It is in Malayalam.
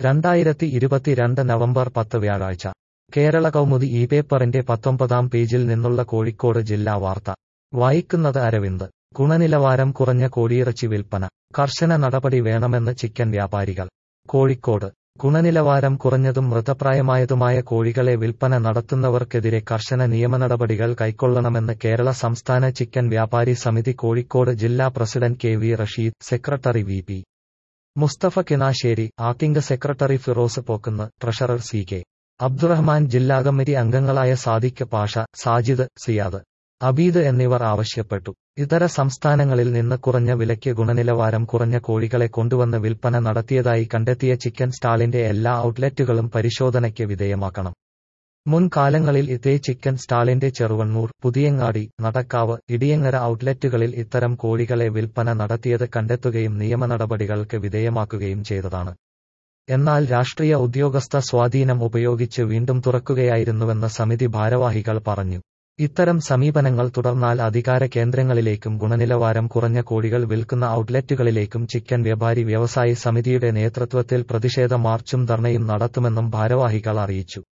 രണ്ടായിരത്തി ഇരുപത്തിരണ്ട് നവംബർ പത്ത് വ്യാഴാഴ്ച കേരള കൗമുദി ഈ പേപ്പറിന്റെ പത്തൊമ്പതാം പേജിൽ നിന്നുള്ള കോഴിക്കോട് ജില്ലാ വാർത്ത വായിക്കുന്നത് അരവിന്ദ് ഗുണനിലവാരം കുറഞ്ഞ കോഴിയിറച്ചി വിൽപ്പന കർശന നടപടി വേണമെന്ന് ചിക്കൻ വ്യാപാരികൾ കോഴിക്കോട് ഗുണനിലവാരം കുറഞ്ഞതും മൃതപ്രായമായതുമായ കോഴികളെ വിൽപ്പന നടത്തുന്നവർക്കെതിരെ കർശന നിയമനടപടികൾ കൈക്കൊള്ളണമെന്ന് കേരള സംസ്ഥാന ചിക്കൻ വ്യാപാരി സമിതി കോഴിക്കോട് ജില്ലാ president K V Rasheed secretary V P Musthafa Kinassery acting secretary Firoz Pokkunnu treasurer C K Abdurahman ജില്ലാ കമ്മിറ്റി അംഗങ്ങളായ സാദിഖ് പാഷ സാജിദ് സിയാദ് അബീദ് എന്നിവർ ആവശ്യപ്പെട്ടു ഇതര സംസ്ഥാനങ്ങളിൽ നിന്ന് കുറഞ്ഞ വിലയ്ക്ക് ഗുണനിലവാരം കുറഞ്ഞ കോഴികളെ കൊണ്ടുവന്ന് വിൽപ്പന നടത്തിയതായി കണ്ടെത്തിയ ചിക്കൻ സ്റ്റാളിന്റെ എല്ലാ ഔട്ട്ലെറ്റുകളും പരിശോധനയ്ക്ക് വിധേയമാക്കണം മുൻകാലങ്ങളിൽ ഇതേ ചിക്കൻ സ്റ്റാളിന്റെ ചെറുവണ്ണൂർ പുതിയങ്ങാടി നടക്കാവ് ഇടിയങ്ങര ഔട്ട്ലെറ്റുകളിൽ ഇത്തരം കോഴികളെ വിൽപ്പന നടത്തിയത് കണ്ടെത്തുകയും നിയമ നടപടികൾക്ക് വിധേയമാക്കുകയും ചെയ്തതാണ് എന്നാൽ രാഷ്ട്രീയ ഉദ്യോഗസ്ഥ സ്വാധീനം ഉപയോഗിച്ച് വീണ്ടും തുറക്കുകയായിരുന്നുവെന്ന് സമിതി ഭാരവാഹികൾ പറഞ്ഞു ഇത്തരം സമീപനങ്ങൾ തുടർന്നാൽ അധികാര കേന്ദ്രങ്ങളിലേക്കും ഗുണനിലവാരം കുറഞ്ഞ കോഴികൾ വിൽക്കുന്ന ഔട്ട്ലെറ്റുകളിലേക്കും ചിക്കൻ വ്യാപാരി വ്യവസായി സമിതിയുടെ നേതൃത്വത്തിൽ പ്രതിഷേധ മാർച്ചും ധർണയും നടത്തുമെന്നും ഭാരവാഹികൾ അറിയിച്ചു